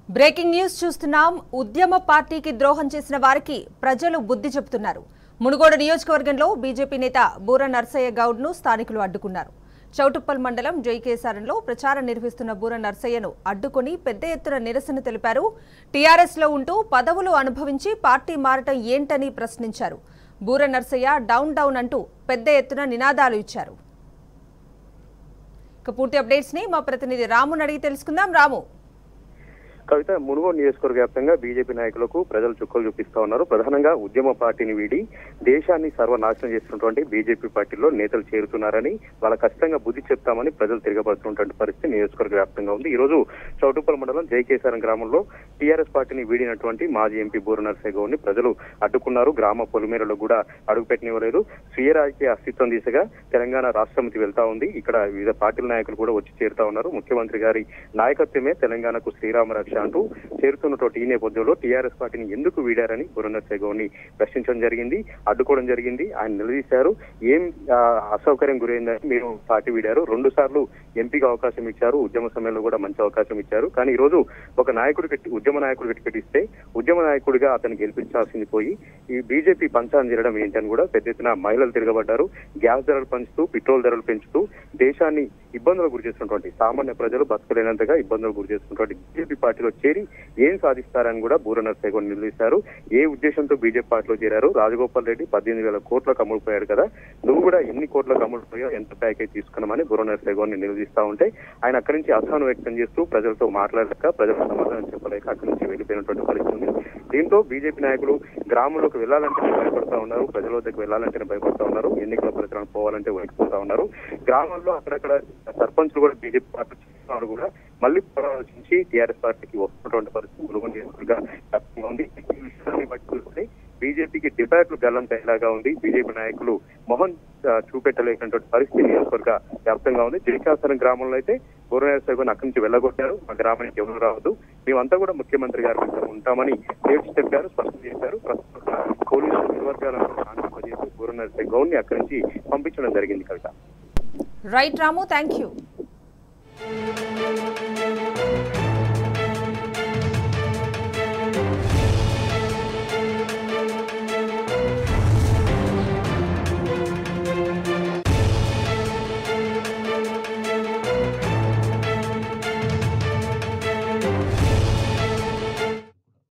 breaking news చూస్తున్నాం ఉద్యమ పార్టీకి ద్రోహం చేసిన వారికి ప్రజలు బుద్ధి చెబుతున్నారు మునుగోడు నియోజకవర్గంలో బీజేపీ నేత బూర నర్సయ్య గౌడ్ను స్థానికులు అడ్డుకున్నారు చౌటుప్పల్ మండలం జైకేసారంలో ప్రచారం నిర్వహిస్తున్న బూర నర్సయ్యను అడ్డుకొని పెద్ద ఎత్తున నిరసన తెలిపారు టీఆర్ఎస్ లో ఉంటూ పదవులు అనుభవించి పార్టీ మారటం ఏంటని ప్రశ్నించారు బూర నర్సయ్య డౌన్ డౌన్ అంటూ పెద్ద ఎత్తున నినాదాలు ఇచ్చారు ఇక పూర్తి అప్డేట్స్ ని మా ప్రతినిధి రాముని అడిగి తెలుసుకుందాం రాము కవిత మునుగోడు నియోజకవర్గ వ్యాప్తంగా బీజేపీ నాయకులకు ప్రజలు చుక్కలు చూపిస్తా ఉన్నారు ప్రధానంగా ఉద్యమ పార్టీని వీడి దేశాన్ని సర్వనాశనం చేస్తున్నటువంటి బీజేపీ పార్టీలో నేతలు చేరుతున్నారని వాళ్ళ ఖచ్చితంగా బుద్ధి చెప్తామని ప్రజలు తిరగబడుతున్నటువంటి పరిస్థితి నియోజకవర్గ వ్యాప్తంగా ఉంది ఈ రోజు చౌటుప్పల్ మండలం జైకేసారం గ్రామంలో టీఆర్ఎస్ పార్టీని వీడినటువంటి మాజీ ఎంపీ బూర నరసింహ గౌడ్ని ప్రజలు అడ్డుకున్నారు గ్రామ పొలిమేరలో కూడా అడుగుపెట్టనివ్వలేదు స్వీయ రాజకీయ అస్తిత్వం దిశగా తెలంగాణ రాష్ట్రమితి వెళ్తా ఉంది ఇక్కడ వివిధ పార్టీల నాయకులు కూడా వచ్చి చేరుతా ఉన్నారు ముఖ్యమంత్రి గారి నాయకత్వమే తెలంగాణకు శ్రీరామ రక్ష అంటూ చేరుతున్నటువంటి ఈ నేపథ్యంలో టీఆర్ఎస్ పార్టీని ఎందుకు వీడారని బురందర్ గౌడ్ని ప్రశ్నించడం జరిగింది అడ్డుకోవడం జరిగింది ఆయన నిలదీశారు ఏం ఆ, అసౌకర్యం గురైందని మీరు పార్టీ వీడారు రెండు సార్లు ఎంపీకి అవకాశం ఇచ్చారు ఉద్యమ సమయంలో కూడా మంచి అవకాశం ఇచ్చారు కానీ ఈ రోజు ఒక నాయకుడు కట్టి ఉద్యమ నాయకుడు కట్టిపెట్టిస్తే ఉద్యమ నాయకుడిగా అతను గెలిపించాల్సింది పోయి ఈ బీజేపీ పంచాన్ని చేయడం ఏంటని కూడా పెద్ద ఎత్తున మహిళలు తిరగబడ్డారు గ్యాస్ ధరలు పెంచుతూ పెట్రోల్ ధరలు పెంచుతూ దేశాన్ని ఇబ్బందులు గురి చేస్తున్నటువంటి సామాన్య ప్రజలు బతకలేనంతగా ఇబ్బందులు గురి చేస్తున్నటువంటి బీజేపీ పార్టీలో చేరి ఏం సాధిస్తారని కూడా బూర నరసింహ నిలదీశారు ఏ ఉద్దేశంతో బీజేపీ పార్టీలో చేరారు రాజగోపాల్ రెడ్డి పద్దెనిమిది వేల కోట్లకు అమ్ముడుపోయాడు కదా నువ్వు కూడా ఎన్ని కోట్లకు అమ్ముడుపోయావు ఎంత ప్యాకేజ్ తీసుకున్నామని బూర నరసింహ నిలదీస్తా ఉంటే ఆయన అక్కడి నుంచి అసహనం వ్యక్తం చేస్తూ ప్రజలతో మాట్లాడలేక ప్రజలకు సమాధానం చెప్పలేక అక్కడి నుంచి వెళ్ళిపోయినటువంటి పరిస్థితి ఉంది దీంతో బీజేపీ నాయకులు గ్రామంలోకి వెళ్లాలంటేనే భయపడతా ఉన్నారు ప్రజల వద్దకు వెళ్లాలంటేనే భయపడతా ఉన్నారు ఎన్నికల ప్రచారం పోవాలంటే వణికిపోతా ఉన్నారు గ్రామాల్లో అక్కడక్కడ సర్పంచ్లు కూడా బీజేపీ పార్టీ చేస్తున్నారు కూడా మళ్ళీ పునరాలోచించి టీఆర్ఎస్ పార్టీకి వస్తున్నటువంటి పరిస్థితి ములుగు నియోజకవర్గ వ్యాప్తంగా ఉంది ఈ విషయాన్ని బట్టి చూస్తే బీజేపీకి డిబేట్లు గల్లం తేలాగా ఉంది బీజేపీ నాయకులు మొహం ఆ, చూపెట్టలేనటువంటి పరిస్థితి నియోజకవర్గ వ్యాప్తంగా ఉంది జైకాసరం గ్రామంలో అయితే బుర్రనేశ్వర అక్కడి నుంచి వెళ్ళగొట్టారు మా గ్రామానికి ఎవరు రావద్దు మేమంతా కూడా ముఖ్యమంత్రి గారి వెంట ఉంటామని తేల్చి చెప్పారు స్పష్టం చేశారు ప్రస్తుతం పోలీసు నిర్వర్గాలను ఆందోళన బుర్రనేశ్వర గౌడ్ ని అక్కడి నుంచి పంపించడం జరిగింది Kavitha right Ramu thank you